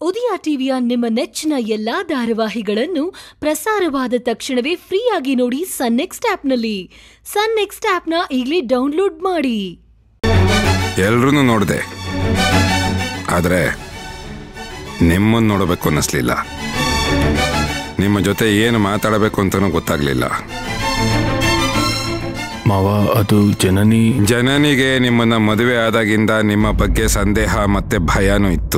ಉದಯ ಟಿವಿಯ ನಿಮ್ಮ ನೆಚ್ಚಿನ ಎಲ್ಲಾ ಧಾರಾವಾಹಿಗಳನ್ನು ಪ್ರಸಾರವಾದ ತಕ್ಷಣವೇ ಫ್ರೀಯಾಗಿ ನೋಡಿ ಸನ್ ನೆಕ್ಸ್ಟ್ ಆಪ್ನಲ್ಲಿ ಸನ್ ನೆಕ್ಸ್ಟ್ ಆಪ್ನ ಈಗಲೇ ಡೌನ್ಲೋಡ್ ಮಾಡಿ ಎಲ್ರೂ ನೋಡಿದೆ ಆದರೆ ನಿಮ್ಮನ್ನು ನೋಡಬೇಕು ಅನ್ನಿಸ್ಲಿಲ್ಲ ನಿಮ್ಮ ಜೊತೆ ಏನು ಮಾತಾಡಬೇಕು ಅಂತಲೂ ಗೊತ್ತಾಗ್ಲಿಲ್ಲ ಮಾವ ಅದು ಜನನಿ ಜನನಿಗೆ ನಿಮ್ಮನ್ನ ಮದುವೆ ಆದಾಗಿಂದ ನಿಮ್ಮ ಬಗ್ಗೆ ಸಂದೇಹ ಮತ್ತೆ ಭಯನೂ ಇತ್ತು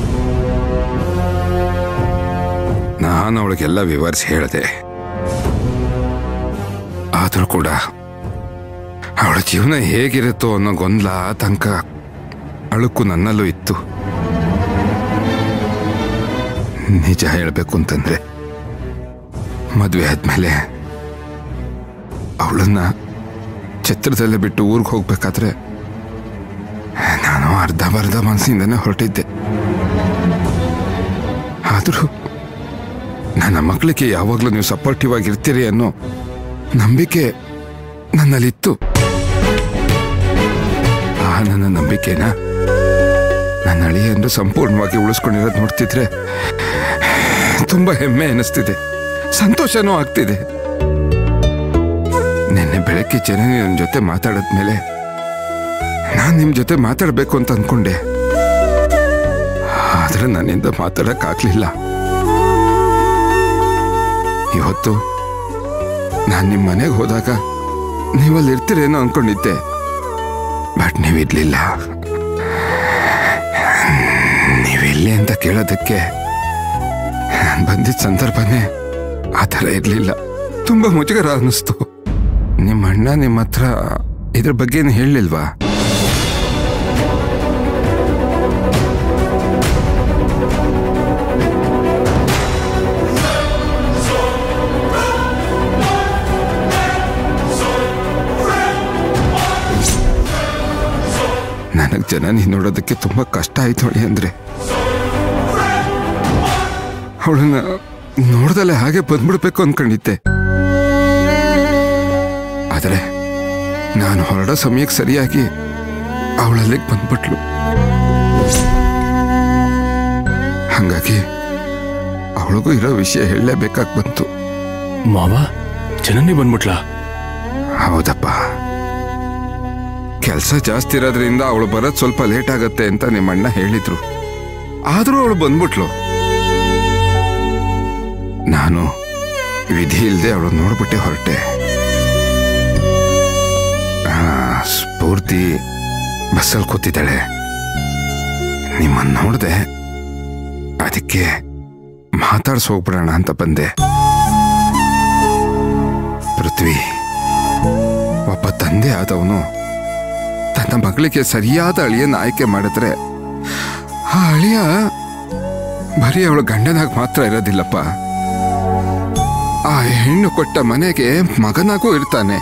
ನಾನು ಅವಳಿಗೆಲ್ಲ ವಿವರಿಸಿ ಹೇಳಿದೆ ಆದರೂ ಕೂಡ ಅವಳ ಜೀವನ ಹೇಗಿರುತ್ತೋ ಅನ್ನೋ ಗೊಂದಲ ಆತಂಕ ಅಳುಕು ನನ್ನಲ್ಲೂ ಇತ್ತು ನಿಜ ಹೇಳಬೇಕು ಅಂತಂದ್ರೆ ಮದುವೆ ಆದ್ಮೇಲೆ ಅವಳನ್ನ ಛತ್ರದಲ್ಲೇ ಬಿಟ್ಟು ಊರಿಗೆ ಹೋಗ್ಬೇಕಾದ್ರೆ ನಾನು ಅರ್ಧ ಬರ್ಧ ಮನಸ್ಸಿಂದನೇ ಹೊರಟಿದ್ದೆ ಆದರೂ ನನ್ನ ಮಕ್ಕಳಿಗೆ ಯಾವಾಗಲೂ ನೀವು ಸಪೋರ್ಟಿವ್ ಆಗಿರ್ತೀರಿ ಅನ್ನೋ ನಂಬಿಕೆ ನನ್ನಲ್ಲಿತ್ತು ಆ ನನ್ನ ನಂಬಿಕೆನ ನನ್ನ ಅಳಿಯನ್ನು ಸಂಪೂರ್ಣವಾಗಿ ಉಳಿಸ್ಕೊಂಡಿರೋದು ನೋಡ್ತಿದ್ರೆ ತುಂಬಾ ಹೆಮ್ಮೆ ಅನಿಸ್ತಿದೆ ಸಂತೋಷನೂ ಆಗ್ತಿದೆ ನಿನ್ನೆ ಬೆಳಗ್ಗೆ ಜನನಿ ನನ್ನ ಜೊತೆ ಮಾತಾಡಿದ್ಮೇಲೆ ನಾನು ನಿಮ್ಮ ಜೊತೆ ಮಾತಾಡಬೇಕು ಅಂತ ಅನ್ಕೊಂಡೆ ಆದ್ರೆ ನನ್ನಿಂದ ಮಾತಾಡಕ್ಕಾಗ್ಲಿಲ್ಲ ಇವತ್ತು ನಾನು ನಿಮ್ಮ ಮನೆಗೆ ಹೋದಾಗ ನೀವಲ್ಲಿ ಇರ್ತೀರೇನೋ ಅನ್ಕೊಂಡಿದ್ದೆ ಬಟ್ ನೀವಿರ್ಲಿಲ್ಲ ನೀವಿಲ್ಲಿ ಅಂತ ಕೇಳೋದಕ್ಕೆ ನಾನು ಬಂದಿದ್ದ ಸಂದರ್ಭನೇ ಆ ಥರ ಇರಲಿಲ್ಲ ತುಂಬ ಮುಜುಗರ ಅನ್ನಿಸ್ತು ನಿಮ್ಮ ಅಣ್ಣ ನಿಮ್ಮ ಹತ್ರ ಇದ್ರ ಬಗ್ಗೆ ಏನು ಹೇಳಲಿಲ್ವಾ ನನಗೆ ಜನನಿ ನೋಡೋದಕ್ಕೆ ತುಂಬ ಕಷ್ಟ ಆಯ್ತು ನೋಡಿ ಅಂದ್ರೆ ಅವಳನ್ನ ನೋಡ್ದಲ್ಲೇ ಹಾಗೆ ಬಂದ್ಬಿಡ್ಬೇಕು ಅನ್ಕೊಂಡಿದ್ದೆ ಆದರೆ ನಾನು ಹೊರಡೋ ಸಮಯಕ್ಕೆ ಸರಿಯಾಗಿ ಅವಳಲ್ಲಿಗೆ ಬಂದ್ಬಿಟ್ಲು ಹಾಗಾಗಿ ಅವಳಿಗೂ ಇರೋ ವಿಷಯ ಹೇಳಲೇಬೇಕಾಗಿ ಬಂತು ಮಾವ ಜನನಿ ಬಂದ್ಬಿಟ್ಲಾ ಹೌದಪ್ಪ ಕೆಲಸ ಜಾಸ್ತಿ ಇರೋದ್ರಿಂದ ಅವಳು ಬರೋದು ಸ್ವಲ್ಪ ಲೇಟ್ ಆಗತ್ತೆ ಅಂತ ನಿಮ್ಮ ಅಣ್ಣ ಹೇಳಿದ್ರು ಆದರೂ ಅವಳು ಬಂದ್ಬಿಟ್ಲು ನಾನು ವಿಧಿ ಇಲ್ಲದೆ ಅವಳು ನೋಡ್ಬಿಟ್ಟೆ ಹೊರಟೆ ಆ, ಸ್ಫೂರ್ತಿ ಬಸ್ಸಲ್ಲಿ ಕೂತಿದ್ದಾಳೆ ನಿಮ್ಮನ್ನು ನೋಡಿದೆ ಅದಕ್ಕೆ ಮಾತಾಡ್ಸ್ ಹೋಗ್ಬಿಡೋಣ ಅಂತ ಬಂದೆ ಪೃಥ್ವಿ ಒಬ್ಬ ತಂದೆ ಆದವನು ತನ್ನ ಮಗಳಿಗೆ ಸರಿಯಾದ ಅಳಿಯನ್ನ ಆಯ್ಕೆ ಮಾಡಿದ್ರೆ ಆ ಅಳಿಯ ಬರೀ ಅವಳು ಗಂಡನಾಗ ಮಾತ್ರ ಇರೋದಿಲ್ಲಪ್ಪ ಆ ಹೆಣ್ಣು ಕೊಟ್ಟ ಮನೆಗೆ ಮಗನಾಗೂ ಇರ್ತಾನೆ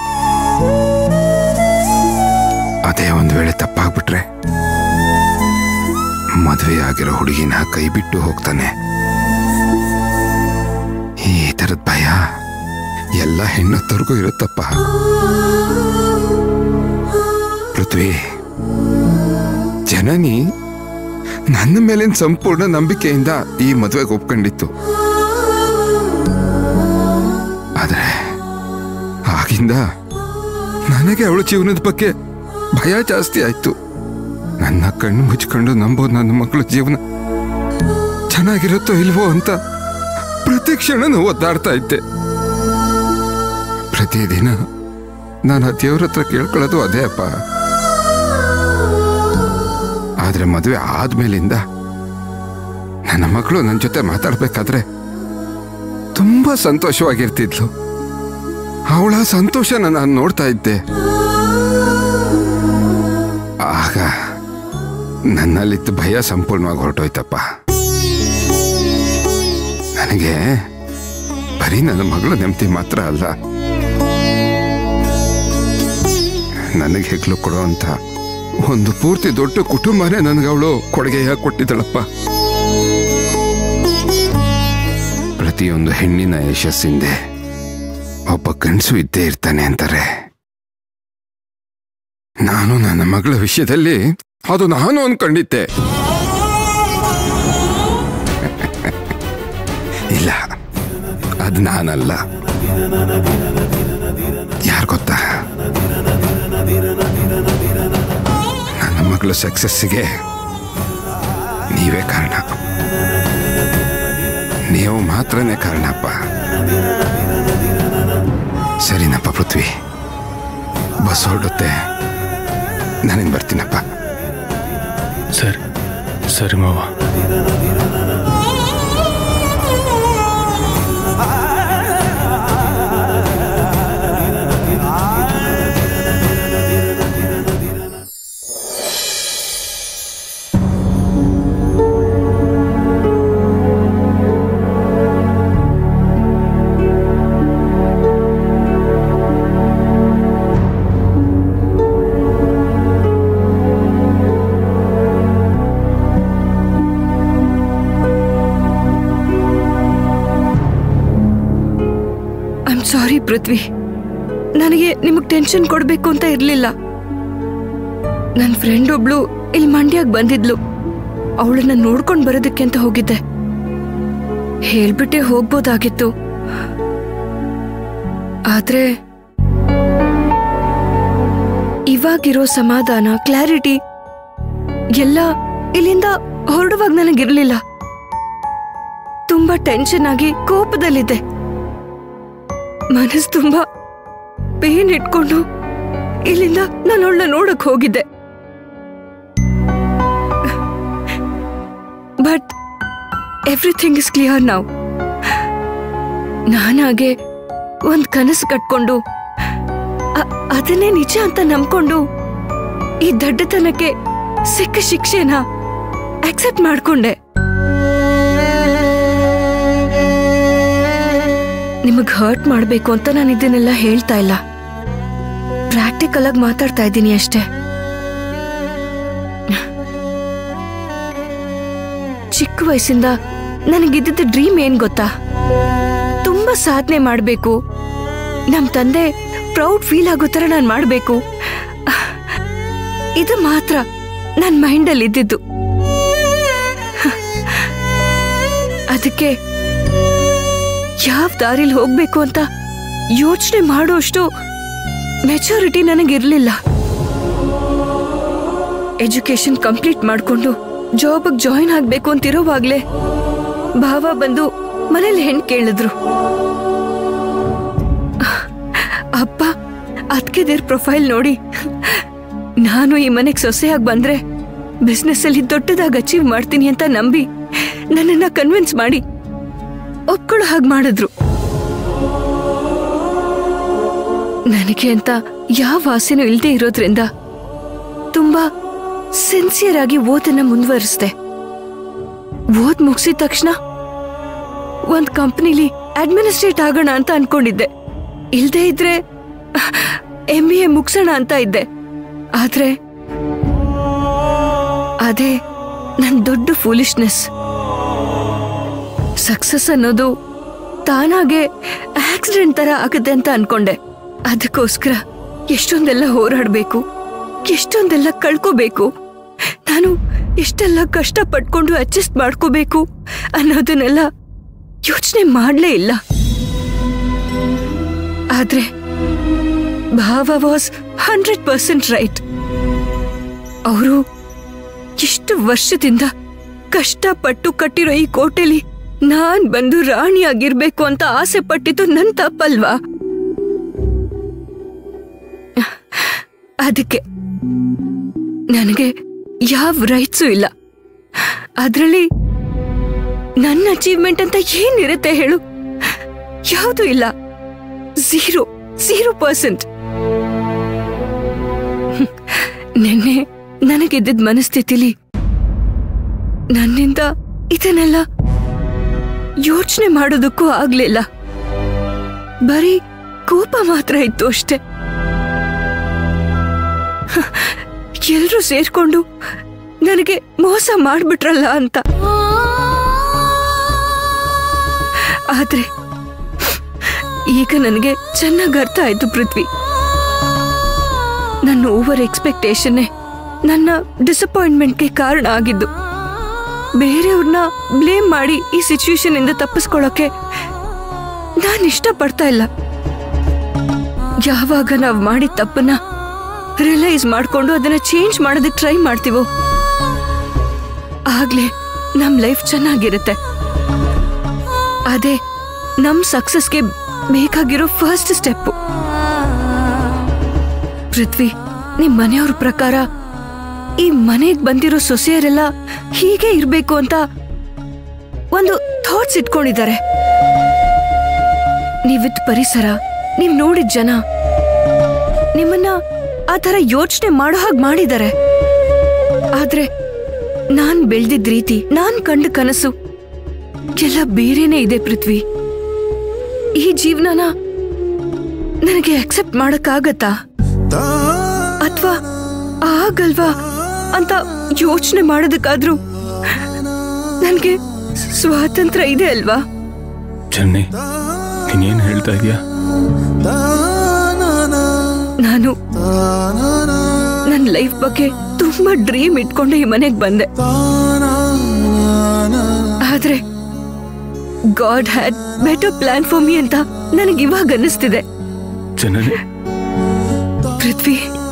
ಅದೇ ಒಂದು ವೇಳೆ ತಪ್ಪಾಗ್ಬಿಟ್ರೆ ಮದುವೆ ಆಗಿರೋ ಹುಡುಗಿನ ಕೈ ಬಿಟ್ಟು ಹೋಗ್ತಾನೆ ಈ ಥರದ ಭಯ ಎಲ್ಲ ಹೆಣ್ಣತ್ತವ್ರಿಗೂ ಇರುತ್ತಪ್ಪ ಪೃಥ್ವಿ ಜನನಿ ನನ್ನ ಮೇಲಿನ ಸಂಪೂರ್ಣ ನಂಬಿಕೆಯಿಂದ ಈ ಮದುವೆಗೆ ಒಪ್ಕೊಂಡಿತ್ತು ಆದ್ರೆ ಆಗಿಂದ ನನಗೆ ಅವಳ ಜೀವನದ ಬಗ್ಗೆ ಭಯ ಜಾಸ್ತಿ ಆಯ್ತು ನನ್ನ ಕಣ್ಣು ಮುಚ್ಕೊಂಡು ನಂಬೋದು ನನ್ನ ಮಕ್ಕಳ ಜೀವನ ಚೆನ್ನಾಗಿರುತ್ತೋ ಇಲ್ವೋ ಅಂತ ಪ್ರತಿ ಕ್ಷಣನೂ ಒದ್ದಾಡ್ತಾ ಇದ್ದೆ ಪ್ರತಿದಿನ ನಾನು ಆ ದೇವ್ರ ಹತ್ರ ಕೇಳ್ಕೊಳ್ಳೋದು ಅದೇ ಅಪ್ಪ ಆದ್ರೆ ಮದುವೆ ಆದ್ಮೇಲಿಂದ ನನ್ನ ಮಗಳು ನನ್ನ ಜೊತೆ ಮಾತಾಡ್ಬೇಕಾದ್ರೆ ತುಂಬಾ ಸಂತೋಷವಾಗಿರ್ತಿದ್ಲು ಅವಳ ಸಂತೋಷನ ನಾನು ನೋಡ್ತಾ ಇದ್ದೆ ಆಗ ನನ್ನಲ್ಲಿದ್ದ ಭಯ ಸಂಪೂರ್ಣವಾಗಿ ಹೊರಟೋಯ್ತಪ್ಪ ನನಗೆ ಬರೀ ನನ್ನ ಮಗಳು ನೆಮ್ಮದಿ ಮಾತ್ರ ಅಲ್ಲ ನನಗೆ ಹೆಗ್ಲು ಕೊಡೋ ಅಂತ ಒಂದು ಪೂರ್ತಿ ದೊಡ್ಡ ಕುಟುಂಬನೇ ನನಗೆ ಅವಳು ಕೊಡುಗೆಯ ಕೊಟ್ಟಿದ್ದಳಪ್ಪ ಪ್ರತಿಯೊಂದು ಹೆಣ್ಣಿನ ಯಶಸ್ಸಿಂದೆ ಒಬ್ಬ ಗಂಡಸು ಇದ್ದೇ ಇರ್ತಾನೆ ಅಂತಾರೆ ನಾನು ನನ್ನ ಮಗಳ ವಿಷಯದಲ್ಲಿ ಅದು ನಾನು ಅನ್ಕೊಂಡಿದ್ದೆ ಅದು ನಾನಲ್ಲ ಯಾರು ಗೊತ್ತಾ ನನ್ನ ಮಗಳ ಸಕ್ಸಸ್ಸಿಗೆ ನೀವೇ ಕಾರಣ ನೀವು ಮಾತ್ರನೇ ಕಾರಣಪ್ಪ ಸರಿನಪ್ಪ ಪೃಥ್ವಿ ಬಸ್ ಹೊರಡುತ್ತೆ ನಾನಿನ್ ಬರ್ತೀನಪ್ಪ ಸರ್ ಸರಿ ಮಾವ ಐಮ್ ಸಾರಿ ಪೃಥ್ವಿ ನನಗೆ ನಿಮಗೆ ಟೆನ್ಷನ್ ಕೊಡಬೇಕು ಅಂತ ಇರಲಿಲ್ಲ ನನ್ನ ಫ್ರೆಂಡ್ ಒಬ್ಳು ಇಲ್ಲಿ ಮಂಡ್ಯಾಗ ಬಂದಿದ್ಲು ಅವಳನ್ನ ನೋಡ್ಕೊಂಡು ಬರೋದಕ್ಕೆ ಅಂತ ಹೋಗಿದ್ದೆ ಹೇಳ್ಬಿಟ್ಟೆ ಹೋಗ್ಬೋದಾಗಿತ್ತು ಆದ್ರೆ ಇವಾಗಿರೋ ಸಮಾಧಾನ ಕ್ಲಾರಿಟಿ ಎಲ್ಲ ಇಲ್ಲಿಂದ ಹೊರಡುವಾಗ ನನಗಿರ್ಲಿಲ್ಲ ತುಂಬಾ ಟೆನ್ಷನ್ ಆಗಿ ಕೋಪದಲ್ಲಿದ್ದೆ ಮನಸ್ಸು ತುಂಬಾ ಪೇನ್ ಇಟ್ಕೊಂಡು ಇಲ್ಲಿಂದ ನಾನು ಅವಳನ್ನ ನೋಡಕ್ ಹೋಗಿದ್ದೆ ಬಟ್ ಎವ್ರಿಥಿಂಗ್ ಇಸ್ ಕ್ಲಿಯರ್ ನಾವು ನಾನಾಗೆ ಒಂದ್ ಕನಸು ಕಟ್ಕೊಂಡು ಅ- ಅದನ್ನೇ ನಿಜ ಅಂತ ನಂಬ್ಕೊಂಡು ಈ ದಡ್ಡತನಕ್ಕೆ ಸಿಕ್ಕ ಶಿಕ್ಷೆನ ಅಕ್ಸೆಪ್ಟ್ ಮಾಡ್ಕೊಂಡೆ ನಿಮಗ್ ಹರ್ಟ್ ಮಾಡ್ಬೇಕು ಅಂತ ನಾನು ಇದನ್ನೆಲ್ಲ ಹೇಳ್ತಾ ಇಲ್ಲ ಪ್ರಾಕ್ಟಿಕಲ್ ಆಗಿ ಮಾತಾಡ್ತಾ ಇದ್ದೀನಿ ಅಷ್ಟೇ ಚಿಕ್ಕ ವಯಸ್ಸಿಂದ ನನಗಿದ್ದಿದ್ದ ಡ್ರೀಮ್ ಏನ್ ಗೊತ್ತಾ ತುಂಬಾ ಸಾಧನೆ ಮಾಡ್ಬೇಕು ನಮ್ ತಂದೆ ಪ್ರೌಡ್ ಫೀಲ್ ಆಗೋ ತರ ನಾನು ಮಾಡ್ಬೇಕು ಇದು ಮಾತ್ರ ನನ್ನ ಮೈಂಡಲ್ಲಿ ಇದ್ದಿದ್ದು ಅದಕ್ಕೆ ಯಾವ ದಾರಿಲಿ ಹೋಗ್ಬೇಕು ಅಂತ ಯೋಚನೆ ಮಾಡೋಷ್ಟು ಮೆಚುರಿಟಿ ನನಗಿರ್ಲಿಲ್ಲ ಎಜುಕೇಶನ್ ಕಂಪ್ಲೀಟ್ ಮಾಡ್ಕೊಂಡು ಜಾಬಿಗೆ ಜಾಯಿನ್ ಆಗ್ಬೇಕು ಅಂತಿರೋವಾಗ್ಲೇ ಭಾವ ಬಂದು ಮನೇಲಿ ಹೆಣ್ ಕೇಳಿದ್ರು ಅಪ್ಪ ಅದ್ಕೆದಿರ್ ಪ್ರೊಫೈಲ್ ನೋಡಿ ನಾನು ಈ ಮನೆಗೆ ಸೊಸೆಯಾಗಿ ಬಂದ್ರೆ ಬಿಸ್ನೆಸ್ ಅಲ್ಲಿ ದೊಡ್ಡದಾಗಿ ಅಚೀವ್ ಮಾಡ್ತೀನಿ ಅಂತ ನಂಬಿ ನನ್ನನ್ನ ಕನ್ವಿನ್ಸ್ ಮಾಡಿ ಒಪ್ಕೊಳ್ಳೋ ಹಾಗೆ ಮಾಡಿದ್ರು ನನಗೆ ಅಂತ ಯಾವ ಆಸೆನೂ ಇಲ್ದೇ ಇರೋದ್ರಿಂದ ತುಂಬಾ ಸಿನ್ಸಿಯರ್ ಆಗಿ ಓದನ್ನ ಮುಂದುವರಿಸ್ದೆ ಓದ್ ಮುಗಿಸಿದ ತಕ್ಷಣ ಒಂದ್ ಕಂಪ್ನಿಲಿ ಅಡ್ಮಿನಿಸ್ಟ್ರೇಟ್ ಆಗೋಣ ಅಂತ ಅನ್ಕೊಂಡಿದ್ದೆ ಇಲ್ದೇ ಇದ್ರೆ ಎಂ ಬಿ ಎ ಮುಗ್ಸೋಣ ಅಂತ ಇದ್ದೆ ಆದ್ರೆ ಅದೇ ನನ್ ದೊಡ್ಡ ಫೂಲಿಶ್ನೆಸ್ ಸಕ್ಸಸ್ ಅನ್ನೋದು ತಾನಾಗೆ ಆಕ್ಸಿಡೆಂಟ್ ತರ ಆಗುತ್ತೆ ಅಂತ ಅನ್ಕೊಂಡೆ ಅದಕ್ಕೋಸ್ಕರ ಎಷ್ಟೊಂದೆಲ್ಲ ಹೋರಾಡ್ಬೇಕು ಎಷ್ಟೊಂದೆಲ್ಲ ಕಳ್ಕೋಬೇಕು ನಾನು ಎಷ್ಟೆಲ್ಲ ಕಷ್ಟ ಪಟ್ಕೊಂಡು ಅಡ್ಜಸ್ಟ್ ಮಾಡ್ಕೋಬೇಕು ಅನ್ನೋದನ್ನೆಲ್ಲ ಯೋಚನೆ ಮಾಡ್ಲೇ ಇಲ್ಲ ಆದ್ರೆ ಭಾವ ವಾಸ್ ಹಂಡ್ರೆಡ್ ಪರ್ಸೆಂಟ್ ರೈಟ್ ಅವರು ಇಷ್ಟು ವರ್ಷದಿಂದ ಕಷ್ಟಪಟ್ಟು ಕಟ್ಟಿರೋ ಈ ಕೋಟೆಲಿ ನಾನ್ ಬಂದು ರಾಣಿಯಾಗಿರ್ಬೇಕು ಅಂತ ಆಸೆ ಪಟ್ಟಿದ್ದು ನನ್ ತಪ್ಪಲ್ವಾ ಅದಕ್ಕೆ ನನಗೆ ಯಾವ ರೈಟ್ಸು ಇಲ್ಲ ಅದ್ರಲ್ಲಿ ನನ್ನ ಅಚೀವ್ಮೆಂಟ್ ಅಂತ ಏನಿರುತ್ತೆ ಹೇಳು ಯಾವುದು ಇಲ್ಲ ಝೀರೋ ಝೀರೋ ಪರ್ಸೆಂಟ್ ನಿನ್ನೆ ನನಗಿದ್ದಿದ್ದ ಮನಸ್ಥಿತಿಲಿ ನನ್ನಿಂದ ಇದನ್ನೆಲ್ಲ ಯೋಚನೆ ಮಾಡೋದಕ್ಕೂ ಆಗ್ಲಿಲ್ಲ ಬರೀ ಕೋಪ ಮಾತ್ರ ಇತ್ತು ಅಷ್ಟೆ ಎಲ್ರೂ ಸೇರ್ಕೊಂಡು ನನಗೆ ಮೋಸ ಮಾಡ್ಬಿಟ್ರಲ್ಲ ಅಂತ ಆದ್ರೆ ಈಗ ನನಗೆ ಚೆನ್ನಾಗಿ ಅರ್ಥ ಆಯ್ತು ಪೃಥ್ವಿ ನನ್ನ ಓವರ್ ಎಕ್ಸ್ಪೆಕ್ಟೇಷನ್ನೇ ನನ್ನ ಡಿಸಪಾಯಿಂಟ್ಮೆಂಟ್ಗೆ ಕಾರಣ ಆಗಿದ್ದು ಬೇರೆಯವ್ರನ್ನ ಬ್ಲೇಮ್ ಮಾಡಿ ಈ ಸಿಚುವೇಶನ್ ಇಂದ ತಪ್ಪಿಸ್ಕೊಳ್ಳೋಕೆ ನಾನು ಇಷ್ಟಪಡ್ತಾ ಇಲ್ಲ ಯಾವಾಗ ನಾವು ಮಾಡಿದ ತಪ್ಪನ್ನ ರಿಯಲೈಸ್ ಮಾಡ್ಕೊಂಡು ಅದನ್ನ ಚೇಂಜ್ ಮಾಡೋದಕ್ಕೆ ಟ್ರೈ ಮಾಡ್ತೀವೋ ಆಗ್ಲೇ ನಮ್ ಲೈಫ್ ಚೆನ್ನಾಗಿರುತ್ತೆ ಅದೇ ನಮ್ ಸಕ್ಸಸ್ಗೆ ಬೇಕಾಗಿರೋ ಫಸ್ಟ್ ಸ್ಟೆಪ್ ಪೃಥ್ವಿ ನಿಮ್ ಮನೆಯವ್ರ ಪ್ರಕಾರ ಈ ಮನೆಗ್ ಬಂದಿರೋ ಸೊಸೆಯರೆಲ್ಲ ಹೀಗೆ ಇರ್ಬೇಕು ಅಂತ ಒಂದು ಥಾಟ್ಸ್ ಇಟ್ಕೊಂಡಿದ್ದಾರೆ ನೀವಿದ್ ಪರಿಸರ ನೀವ್ ನೋಡಿದ ಜನ ನಿಮ್ಮನ್ನ ಆ ತರ ಯೋಚನೆ ಮಾಡೋ ಹಾಗೆ ಮಾಡಿದ್ದಾರೆ ಆದ್ರೆ ನಾನ್ ಬೆಳ್ದಿದ್ ರೀತಿ ನಾನ್ ಕಂಡ ಕನಸು ಎಲ್ಲ ಬೇರೆನೇ ಇದೆ ಪೃಥ್ವಿ ಈ ಜೀವನನ ನನಗೆ ಅಕ್ಸೆಪ್ಟ್ ಮಾಡಕ್ಕಾಗತ್ತಾ ಅಥವಾ ಆಗಲ್ವಾ ಅಂತ ಯೋಚನೆ ಮಾಡೋದಕ್ಕಾದ್ರೂ ನನಗೆ ಸ್ವಾತಂತ್ರ್ಯ ಇದೆ ಅಲ್ವಾ ಜರ್ನಿ ನೀನೇನು ಹೇಳ್ತಾ ಇದೀಯಾ ನಾನು ನನ್ನ ಲೈಫ್ ಬಗ್ಗೆ ತುಂಬಾ ಡ್ರೀಮ್ ಇಟ್ಕೊಂಡು ಈ ಮನೆಗೆ ಬಂದೆ ಆದ್ರೆ God had better plan for me ಅಂತ ನನಗೆ ಇವಾಗ ಅನ್ನಿಸ್ತಿದೆ ಜನನಿ ಪೃಥ್ವಿ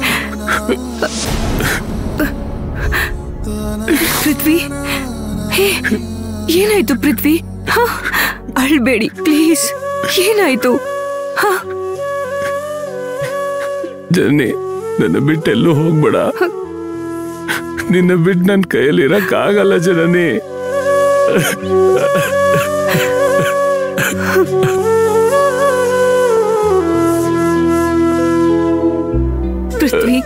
ಪೃಥ್ವಿ ಹೇ ಏನಾಯ್ತು ಪೃಥ್ವಿ ಹ? ಅಳ್ಬೇಡಿ ಪ್ಲೀಸ್ ಏನಾಯ್ತು ಹ ಜರ್ನಿ ನನ್ನ ಬಿಟ್ಟು ಎಲ್ಲೂ ಹೋಗ್ಬೇಡ ನಿನ್ನ ಬಿಟ್ಟು ನನ್ನ ಕೈಯಲ್ಲಿ ಇರಕ್ಕಾಗಲ್ಲ ಜನನಿ ಪೃಥ್ವಿ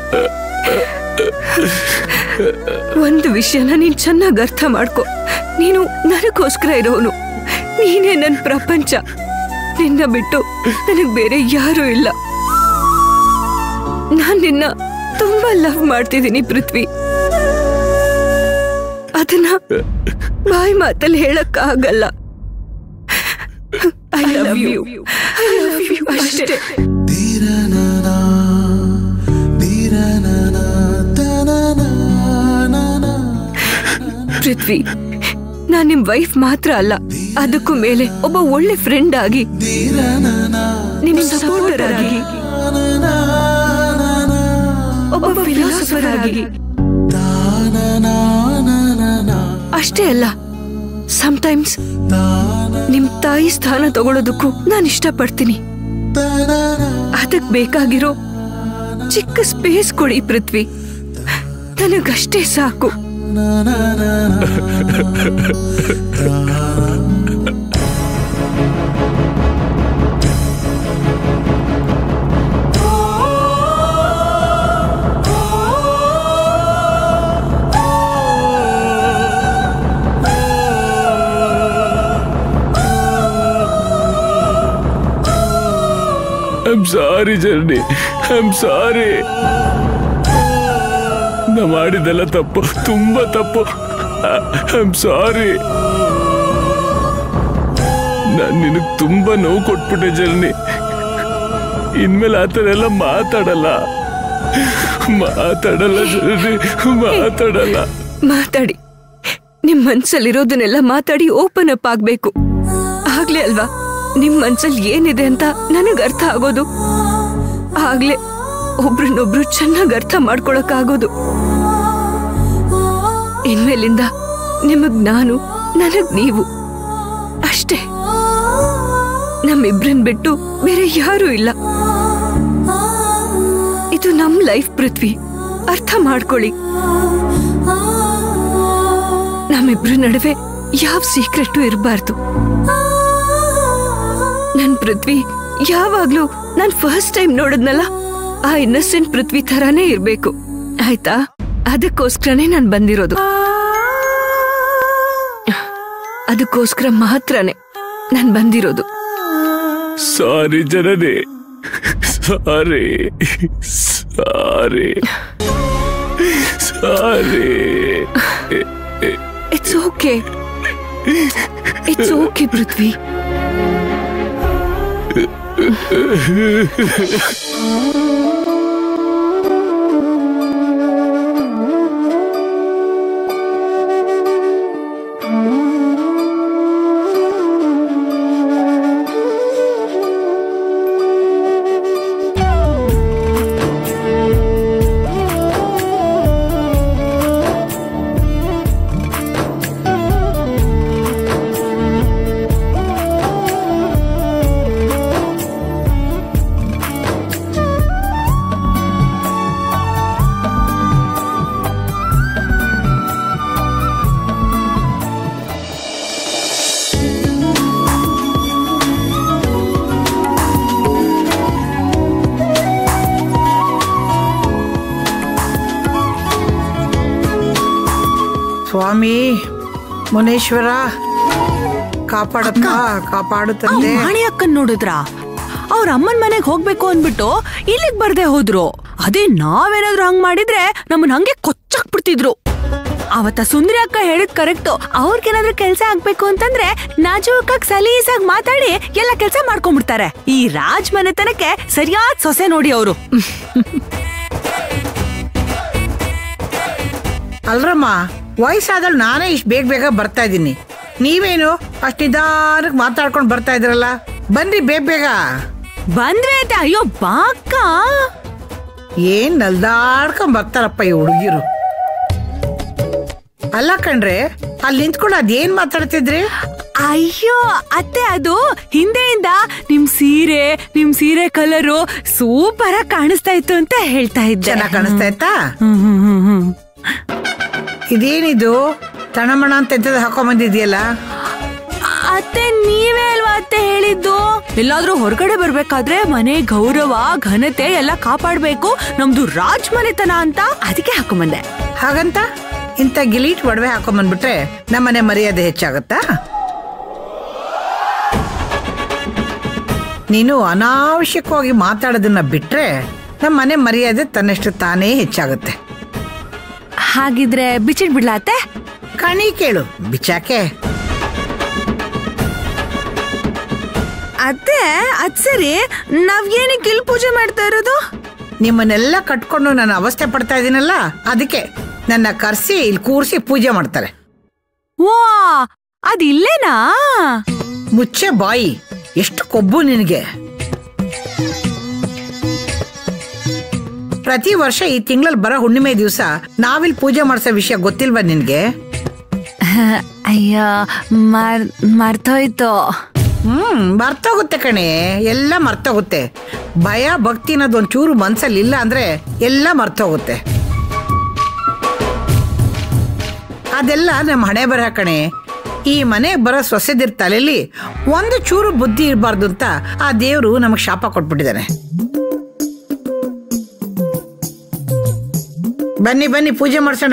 ಒಂದು ವಿಷಯನ ನೀನ್ ಚೆನ್ನಾಗಿ ಅರ್ಥ ಮಾಡ್ಕೊ ನೀನು ನನಗೋಸ್ಕರ ಇರೋನು ನೀನೇ ನನ್ನ ಪ್ರಪಂಚ ನಿನ್ನ ಬಿಟ್ಟು ನನಗ್ ಬೇರೆ ಯಾರೂ ಇಲ್ಲ ನಾನ್ ನಿನ್ನ ತುಂಬಾ ಲವ್ ಮಾಡ್ತಿದ್ದೀನಿ ಪೃಥ್ವಿ ಅದನ್ನ ಬಾಯಿ ಮಾತಲ್ಲಿ ಹೇಳಕ್ ಆಗಲ್ಲ I love you I love you ಅಷ್ಟೇ ಪೃಥ್ವಿ ನಾನ್ ನಿಮ್ ವೈಫ್ ಮಾತ್ರ ಅಲ್ಲ ಅದಕ್ಕೂ ಮೇಲೆ ಒಬ್ಬ ಒಳ್ಳೆ ಫ್ರೆಂಡ್ ಆಗಿ ನಿಮ್ ಸಪೋರ್ಟರ್ ಆಗಿ ಒಬ್ಬ ಫಿಲಾಸಫರ್ ಆಗಿ ಅಷ್ಟೇ ಅಲ್ಲ ಸಮಟೈಮ್ಸ್ ನಿಮ್ ತಾಯಿ ಸ್ಥಾನ ತಗೊಳ್ಳೋದಕ್ಕೂ ನಾನು ಇಷ್ಟಪಡ್ತೀನಿ ಅದಕ್ ಬೇಕಾಗಿರೋ ಚಿಕ್ಕ ಸ್ಪೇಸ್ ಕೊಡಿ ಪೃಥ್ವಿ ನನಗಷ್ಟೇ ಸಾಕು I am sorry journey I am sorry ನಾ ಮಾಡಿದೆಲ್ಲ ತಪ್ಪು ತುಂಬಾ ತಪ್ಪು ಐ ಆಮ್ ಸಾರಿ ನಾನು ನಿನಗೆ ತುಂಬಾ ನೋವು ಕೊಟ್ಬಿಟ್ಟೆ ಜರ್ನಿ ಇನ್ಮೇಲೆ ಆ ಥರ ಎಲ್ಲ ಮಾತಾಡಲ್ಲ ಮಾತಾಡಲ್ಲ ಜರ್ನಿ ಮಾತಾಡಲ್ಲ ಮಾತಾಡಿ ನಿಮ್ ಮನ್ಸಲ್ಲಿರೋದನ್ನೆಲ್ಲ ಮಾತಾಡಿ ಓಪನ್ ಅಪ್ ಆಗ್ಬೇಕು ಆಗ್ಲೇ ಅಲ್ವಾ ನಿಮ್ ಮನ್ಸಲ್ಲಿ ಏನಿದೆ ಅಂತ ನನಗ್ ಅರ್ಥ ಆಗೋದು ಆಗ್ಲೇ ಒಬ್ರನ್ನೊಬ್ರು ಚೆನ್ನಾಗ್ ಅರ್ಥ ಮಾಡ್ಕೊಳಕ್ ಆಗೋದು ಇನ್ಮೇಲಿಂದ ನಿಮಗ್ ನಾನು ನನಗ್ ನೀವು ಅಷ್ಟೇ ನಮ್ಮಿಬ್ರನ್ ಬಿಟ್ಟು ಬೇರೆ ಯಾರೂ ಇಲ್ಲ ಇದು ನಮ್ ಲೈಫ್ ಪೃಥ್ವಿ ಅರ್ಥ ಮಾಡ್ಕೊಳ್ಳಿ ನಮ್ಮಿಬ್ರ ನಡುವೆ ಯಾವ ಸೀಕ್ರೆಟು ಇರಬಾರ್ದು ನನ್ ಪೃಥ್ವಿ ಯಾವಾಗ್ಲೂ ನಾನ್ ಫಸ್ಟ್ ಟೈಮ್ ನೋಡಿದ್ನಲ್ಲ ಆ ಇನ್ನಸೆಂಟ್ ಪೃಥ್ವಿ ಥರಾನೇ ಇರ್ಬೇಕು ಆಯ್ತಾ ಅದಕ್ಕೋಸ್ಕರನೇ ನಾನ್ ಬಂದಿರೋದು ಅದಕ್ಕೋಸ್ಕರ ಮಾತ್ರನೇ ನಾನ್ ಬಂದಿರೋದು sorry Janani sorry sorry sorry it's okay it's okay Prithvi ಸ್ವಾಮಿ ಮುನೇಶ್ವರ ಕಾಪಾಡಪ್ಪ ಕಾಪಾಡು ತಂದೆ ವಾಣಿ ಅಕ್ಕನ್ ನೋಡಿದ್ರ ಅವ್ರ ಅಮ್ಮನ್ ಮನೆಗ್ ಹೋಗ್ಬೇಕು ಅನ್ಬಿಟ್ಟು ಇಲ್ಲಿಗ್ ಬರ್ದೆ ಹೋದ್ರು ಅದೇ ನಾವೇನಾದ್ರೂ ಹಂಗ್ ಮಾಡಿದ್ರೆ ನಮ್ಮನ್ ಹಂಗೆ ಕೊಚ್ಚಾಕ್ಬಿಡ್ತಿದ್ರು ಅವತ್ತ ಸುಂದರಿ ಅಕ್ಕ ಹೇಳಿದ್ ಕರೆಕ್ಟ್ ಅವ್ರಿಗೇನಾದ್ರೂ ಕೆಲ್ಸ ಆಗ್ಬೇಕು ಅಂತಂದ್ರೆ ನಾಜೂಕಾಗ್ ಸಲೀಸಾಗ್ ಮಾತಾಡಿ ಎಲ್ಲ ಕೆಲ್ಸ ಮಾಡ್ಕೊಂಡ್ಬಿಡ್ತಾರೆ ಈ ರಾಜ್ ಮನೆತನಕ್ಕೆ ಸರಿಯಾದ ಸೊಸೆ ನೋಡಿ ಅವರು ಅಲ್ರಮ್ಮ ವಯಸ್ಸಾದಳು ನಾನೇ ಇಷ್ಟು ಬೇಗ ಬೇಗ ಬರ್ತಾ ಇದ್ದೀನಿ ನೀವೇನು ಅಷ್ಟು ನಿಧಾನಕ್ಕೆ ಮಾತಾಡ್ಕೊಂಡು ಬರ್ತಾ ಇದ್ರಲ್ಲ ಬನ್ರಿ ಬೇಗ ಬೇಗ ಬಂದ್ರೆ ಆಯ್ತಾ ಅಯ್ಯೋ ಬಾಕ್ಕ ಏನ್ ನಲ್ದಾಡ್ಕೊಂಡ್ ಬರ್ತಾರಪ್ಪ ಈ ಹುಡುಗಿರು ಅಲ್ಲ ಕಣ್ರೆ ಅಲ್ಲಿ ನಿಂತ್ಕೊಂಡು ಅದೇನ್ ಮಾತಾಡ್ತಿದ್ರಿ ಅಯ್ಯೋ ಅತ್ತೆ ಅದು ಹಿಂದೆಯಿಂದ ನಿಮ್ ಸೀರೆ ನಿಮ್ ಸೀರೆ ಕಲರು ಸೂಪರ್ ಆಗಿ ಕಾಣಿಸ್ತಾ ಇತ್ತು ಅಂತ ಹೇಳ್ತಾ ಇದ್ದೆ ಚೆನ್ನಾಗ್ ಕಾಣಿಸ್ತಾ ಇತ್ತಾ ಹ್ಮ್ ಹ್ಮ್ ಹ್ಮ್ ಹ್ಮ್ ಇದೇನಿದು ತಣಮಣ ಅಂತ ಎಂತದ ಹಾಕೊಂಡ್ ಬಂದಿದ್ಯಲ್ಲ ಅತ್ತೆ ನೀವೇ ಅಲ್ವಾ ಅತ್ತೆ ಹೇಳಿದ್ದು ಎಲ್ಲಾದ್ರೂ ಹೊರಗಡೆ ಬರ್ಬೇಕಾದ್ರೆ ಮನೆ ಗೌರವ ಘನತೆ ಎಲ್ಲ ಕಾಪಾಡ್ಬೇಕು ನಮ್ದು ರಾಜ್ ಮನೆತನ ಅಂತ ಅದಕ್ಕೆ ಹಾಕೊಂಬಂದೆ ಹಾಗಂತ ಇಂಥ ಗಿಲೀಟ್ ಒಡವೆ ಹಾಕೊಂಡ್ ಬಂದ್ಬಿಟ್ರೆ ನಮ್ಮನೆ ಮರ್ಯಾದೆ ಹೆಚ್ಚಾಗತ್ತಾ ನೀನು ಅನಾವಶ್ಯಕವಾಗಿ ಮಾತಾಡೋದನ್ನ ಬಿಟ್ರೆ ನಮ್ಮ ಮನೆ ಮರ್ಯಾದೆ ತನ್ನಷ್ಟು ತಾನೇ ಹೆಚ್ಚಾಗುತ್ತೆ ಹಾಗಿದ್ರೆ ಬಿಚ್ಚಿಟ್ ಬಿಡ್ಲಾ ಅತ್ತೆ ಕಣಿ ಕೇಳು ಬಿಚ್ಚಾಕೆ ಅತ್ತೆ ಅದ್ ಸರಿ ನಾವ್ ಏನಕ್ಕೆ ಇಲ್ಲಿ ಪೂಜೆ ಮಾಡ್ತಾ ಇರೋದು ನಿಮ್ಮನ್ನೆಲ್ಲ ಕಟ್ಕೊಂಡು ನಾನು ಅವಸ್ಥೆ ಪಡ್ತಾ ಇದ್ದೀನಲ್ಲ ಅದಕ್ಕೆ ನನ್ನ ಕರ್ಸಿ ಇಲ್ಲಿ ಕೂರಿಸಿ ಪೂಜೆ ಮಾಡ್ತಾರೆ ವಾ ಅದಿಲ್ಲೇನಾ ಮುಚ್ಚೆ ಬಾಯಿ ಎಷ್ಟು ಕೊಬ್ಬು ನಿನಗೆ ಪ್ರತಿ ವರ್ಷ ಈ ತಿಂಗಳಲ್ಲಿ ಬರೋ ಹುಣ್ಣಿಮೆ ದಿವಸ ನಾವಿಲ್ಲಿ ಪೂಜೆ ಮಾಡಿಸೋ ವಿಷಯ ಗೊತ್ತಿಲ್ವಾ ನಿನ್ಗೆ ಅಯ್ಯೋ ಮಾರ್ ಮರ್ತೋಯ್ತು ಹ್ಮ್ ಮರ್ತೋಗುತ್ತೆ ಕಣೆ ಎಲ್ಲ ಮರ್ತೋಗುತ್ತೆ ಭಯ ಭಕ್ತಿ ಅನ್ನೋದು ಒಂಚೂರು ಮನ್ಸಲ್ಲಿ ಇಲ್ಲ ಅಂದ್ರೆ ಎಲ್ಲ ಮರ್ತೋಗುತ್ತೆ ಅದೆಲ್ಲ ನಮ್ಮ ಹಣೆ ಬರಹ ಕಣೆ ಈ ಮನೆಗೆ ಬರೋ ಸೊಸೆದಿರ್ ತಲೆಯಲ್ಲಿ ಒಂದು ಚೂರು ಬುದ್ಧಿ ಇರಬಾರ್ದು ಅಂತ ಆ ದೇವರು ನಮಗೆ ಶಾಪ ಕೊಟ್ಬಿಟ್ಟಿದ್ದಾನೆ ಬನ್ನಿ ಬನ್ನಿ ಪೂಜೆ ಮಾಡ್ಸೋಣ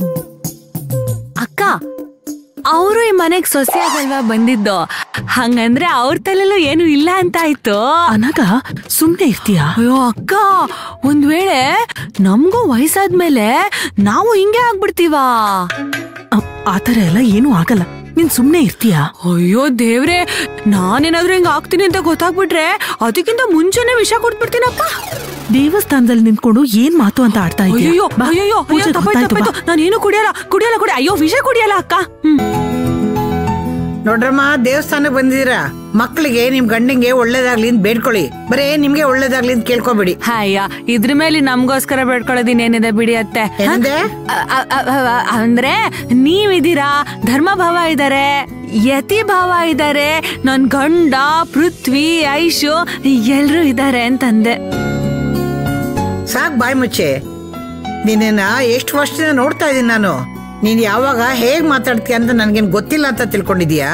ಅಕ್ಕ ಅವರು ಈ ಮನೆಗ್ ಸೊಸೆ ಆಗಲ್ವಾ ಬಂದಿದ್ದು ಹಂಗಂದ್ರೆ ಅವ್ರ ತಲೆಲ್ಲೂ ಏನು ಇಲ್ಲ ಅಂತ ಆಯ್ತು ಅನಗ ಸುಮ್ನೆ ಇರ್ತೀಯಾ ಅಯ್ಯೋ ಅಕ್ಕ ಒಂದ್ ವೇಳೆ ನಮ್ಗೂ ವಯಸ್ಸಾದ್ಮೇಲೆ ನಾವು ಹಿಂಗೆ ಆಗ್ಬಿಡ್ತೀವಾ ಅ- ಆತರ ಎಲ್ಲ ಏನೂ ಆಗಲ್ಲ ನೀನ್ ಸುಮ್ನೆ ಇರ್ತೀಯಾ ಅಯ್ಯೋ ದೇವ್ರೆ ನಾನೇನಾದ್ರೂ ಹಿಂಗ ಆಗ್ತೀನಿ ಅಂತ ಗೊತ್ತಾಗ್ಬಿಟ್ರೆ ಅದಕ್ಕಿಂತ ಮುಂಚೆನೆ ವಿಷ ಕೊಟ್ಬಿಡ್ತೀನಪ್ಪ ದೇವಸ್ಥಾನದಲ್ಲಿ ನಿಂತ್ಕೊಂಡು ಏನ್ ಮಾತು ಅಂತ ಆಡ್ತಾ ಇದೀಯ ಅಯ್ಯೋ ಬಾ, ಅಯ್ಯೋ ಅಯ್ಯೋ ಪೂಜೆಗೆ ತಪ್ಪಾಯ್ತು ಹೊತ್ತಾಯ್ತು, ಬಾ. ತಪ್ಪಾಯ್ತು ನಾನೇನು ಕುಡಿಯಲ್ಲ ಕುಡಿಯಲ್ಲ ಕುಡಿ ಅಯ್ಯೋ ವಿಷ ಕುಡಿಯಲ್ಲ ಅಕ್ಕ ಹ್ಮ್ ನೋಡ್ರಮ್ಮ ದೇವಸ್ಥಾನಕ್ಕೆ ಬಂದಿದ್ದೀರಾ ಮಕ್ಕಳಿಗೆ ನಿಮ್ ಗಂಡಿಗೆ ಒಳ್ಳೇದಾಗ್ಲಿ ಅಂತ ಬೇಡ್ಕೊಳ್ಳಿ ಬರೇ ನಿಮ್ಗೆ ಒಳ್ಳೇದಾಗ್ಲಿ ಅಂತ ಕೇಳ್ಕೊಬೇಡಿ ಹಾಯ್ಯ ಇದ್ರ ಮೇಲೆ ನಮ್ಗೋಸ್ಕರ ಬೇಡ್ಕೊಳ್ಳೋದಿನೇನಿದೆ ಬಿಡಿ ಅತ್ತೆ ಹ? ಏನಂದೆ? ಅ- ಅ- ಅ- ಅ- ಅಂದ್ರೆ ನೀವಿದ್ದೀರಾ ಧರ್ಮ ಭಾವ ಇದಾರೆ ಯತಿ ಭಾವ ಇದಾರೆ ನನ್ ಗಂಡ ಪೃಥ್ವಿ ಐಶು ಎಲ್ರು ಇದಾರೆ ಅಂತಂದೆ ಸಾಕ್ ಬಾಯ್ ಮುಚ್ಚೆ ನಿನ್ನ ಎಷ್ಟು ವರ್ಷದಿಂದ ನೋಡ್ತಾ ಇದ್ದೀನಿ ನಾನು ನೀನ್ ಯಾವಾಗ ಹೇಗ್ ಮಾತಾಡ್ತೀಯ ಅಂತ ನನ್ಗೇನ್ ಗೊತ್ತಿಲ್ಲ ಅಂತ ತಿಳ್ಕೊಂಡಿದೀಯಾ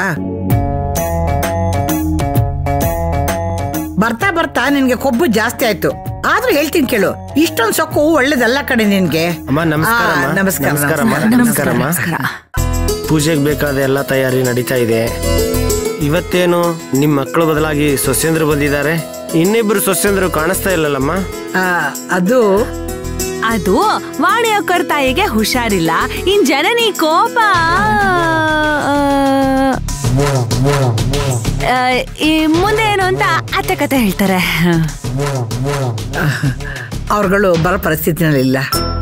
ಬರ್ತಾ ಬರ್ತಾ ನಿನ್ಗೆ ಕೊಬ್ಬು ಜಾಸ್ತಿ ಆಯ್ತು ಆದ್ರೂ ಹೇಳ್ತೀನಿ ಕೇಳು ಇಷ್ಟೊಂದ್ ಸೊಕ್ಕು ಒಳ್ಳೇದಲ್ಲ ಕಡೆ ನಿನ್ಗೆ ಅಮ್ಮ ನಮಸ್ಕಾರ ಆ, ಅಮ್ಮ. ನಮಸ್ಕಾರ ನಮಸ್ಕಾರ ಅಮ್ಮ. ನಮಸ್ಕಾರ. ನಮಸ್ಕಾರ ಅಮ್ಮ. ಪೂಜೆಗೆ ಬೇಕಾದ ಎಲ್ಲ ತಯಾರಿ ನಡೀತಾ ಇದೆ ಇವತ್ತೇನು ನಿಮ್ಮ ಮಕ್ಕಳು ಬದಲಾಗಿ ಸೊಸೆಂದ್ರು ಬಂದಿದ್ದಾರೆ ಇನ್ನಿಬ್ರು ಸೊಸೆಂದ್ರು ಕಾಣಿಸ್ತಾ ಇಲ್ಲಲ್ಲಮ್ಮ ಆ, ಅದು ಅದು ವಾಣಿ ಅಕ್ಕರ್ ತಾಯಿಗೆ ಹುಷಾರಿಲ್ಲ ಇನ್ ಜನನಿ ಕೋಪ ಆ, ಈ ಮುಂದೆ ಏನು ಅಂತ ಅತ್ತೆ ಕತೆ ಹೇಳ್ತಾರೆ ಅವ್ರುಗಳು ಬರೋ ಪರಿಸ್ಥಿತಿನಲ್ಲಿಲ್ಲ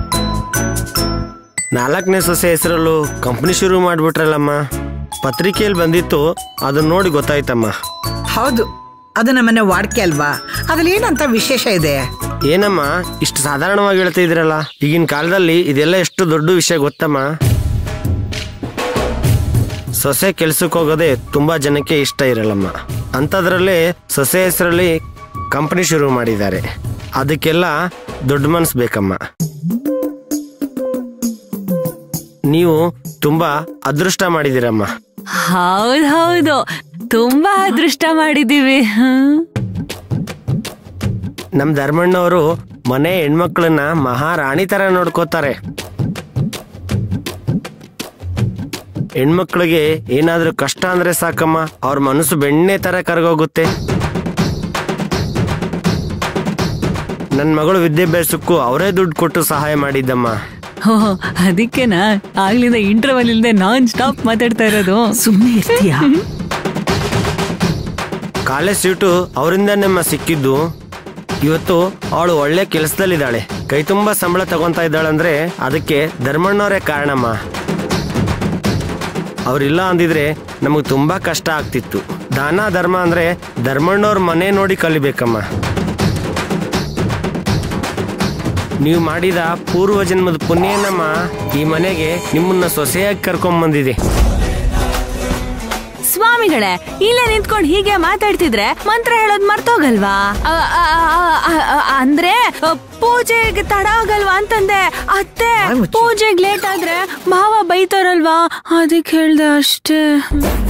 ನಾಲ್ಕನೇ ಸೊಸೆ ಹೆಸರಲ್ಲೂ ಕಂಪ್ನಿ ಶುರು ಮಾಡ್ಬಿಟ್ರಲ್ಲಮ್ಮ ಪತ್ರಿಕೆಯಲ್ಲಿ ಬಂದಿತ್ತು ಅದನ್ನ ನೋಡಿ ಗೊತ್ತಾಯ್ತಮ್ಮ ಹೌದು ಅದು ನಮ್ಮನೆ ವಾಡಿಕೆ ಅಲ್ವಾ ಅದ್ರಲ್ಲಿ ಏನಂತ ವಿಶೇಷ ಇದೆ ಏನಮ್ಮ ಇಷ್ಟು ಸಾಧಾರಣವಾಗಿ ಹೇಳ್ತಾ ಇದ್ರಲ್ಲ ಈಗಿನ ಕಾಲದಲ್ಲಿ ಇದೆಲ್ಲ ಎಷ್ಟು ದೊಡ್ಡ ವಿಷಯ ಗೊತ್ತಮ್ಮ ಸೊಸೆ ಕೆಲ್ಸಕ್ಕೆ ಹೋಗೋದೇ ತುಂಬಾ ಜನಕ್ಕೆ ಇಷ್ಟ ಇರಲ್ಲಮ್ಮ ಅಂಥದ್ರಲ್ಲಿ ಸೊಸೆ ಹೆಸರಲ್ಲಿ ಕಂಪನಿ ಶುರು ಮಾಡಿದ್ದಾರೆ ಅದಕ್ಕೆಲ್ಲ ದೊಡ್ಡ ಮನ್ಸು ಬೇಕಮ್ಮ ನೀವು ತುಂಬಾ ಅದೃಷ್ಟ ಮಾಡಿದಿರಮ್ಮ ಹೌದ್ ಹೌದು ತುಂಬಾ ಅದೃಷ್ಟ ಮಾಡಿದೀವಿ ಹ್ಮ್. ನಮ್ ಧರ್ಮಣ್ಣವರು ಮನೆ ಹೆಣ್ಮಕ್ಳನ್ನ ಮಹಾರಾಣಿ ತರ ನೋಡ್ಕೋತಾರೆ ಹೆಣ್ಮಕ್ಳಿಗೆ ಏನಾದ್ರೂ ಕಷ್ಟ ಅಂದ್ರೆ ಸಾಕಮ್ಮ ಅವ್ರ ಮನಸ್ಸು ಬೆಣ್ಣೆ ತರ ಕರಗೋಗುತ್ತೆ ನನ್ನ ಮಗಳು ವಿದ್ಯಾಭ್ಯಾಸಕ್ಕೂ ಅವರೇ ದುಡ್ಡು ಕೊಟ್ಟು ಸಹಾಯ ಮಾಡಿದ್ದಮ್ಮ ಹೋ ಅದಕ್ಕೆನಾ ಆಗ್ಲಿಂದ ಇಂಟರ್ವಲ್ ಇಲ್ದೆ ನಾನ್ ಸ್ಟಾಪ್ ಮಾತಾಡ್ತಾ ಇರೋದು ಸುಮ್ಮನೆ ಇರ್ತೀಯಾ ಕಾಲೇಜ್ ಸೀಟು ಅವರಿಂದನೇಮ್ಮ ಸಿಕ್ಕಿದ್ದು ಇವತ್ತು ಅವಳು ಒಳ್ಳೆ ಕೆಲಸದಲ್ಲಿದ್ದಾಳೆ ಕೈ ತುಂಬಾ ಸಂಬಳ ತಗೊಂತಾ ಇದ್ದಾಳಂದ್ರೆ ಅದಕ್ಕೆ ಧರ್ಮಣ್ಣವರೇ ಕಾರಣಮ್ಮ ಅವ್ರಿಲ್ಲ ಅಂದಿದ್ರೆ ನಮಗೆ ತುಂಬಾ ಕಷ್ಟ ಆಗ್ತಿತ್ತು ದಾನ ಧರ್ಮ ಅಂದ್ರೆ ಧರ್ಮಣ್ಣವ್ರ ಮನೆ ನೋಡಿ ಕಲಿಬೇಕಮ್ಮ ನೀವು ಮಾಡಿದ ಪೂರ್ವ ಜನ್ಮದ ಪುಣ್ಯನಮ್ಮ ಈ ಮನೆಗೆ ನಿಮ್ಮನ್ನ ಸೊಸೆಯಾಗಿ ಕರ್ಕೊಂಡ್ ಸ್ವಾಮಿಗಳೇ ಇಲ್ಲೇ ನಿಂತ್ಕೊಂಡು ಹೀಗೆ ಮಾತಾಡ್ತಿದ್ರೆ ಮಂತ್ರ ಹೇಳೋದ್ ಮರ್ತೋಗಲ್ವಾ ಅ, ಅ, ಅ, ಅ, ಅಂದ್ರೆ ಅ, ಪೂಜೆಗೆ ತಡ ಆಗಲ್ವಾ ಅಂತಂದೆ ಅತ್ತೆ ಬಾಯ್ ಮುಚ್ಚು. ಪೂಜೆಗೆ ಲೇಟ್ ಆದ್ರೆ ಮಾವ ಬೈತಾರಲ್ವಾ ಅದಕ್ಕೆ ಹೇಳ್ದೆ ಅಷ್ಟೇ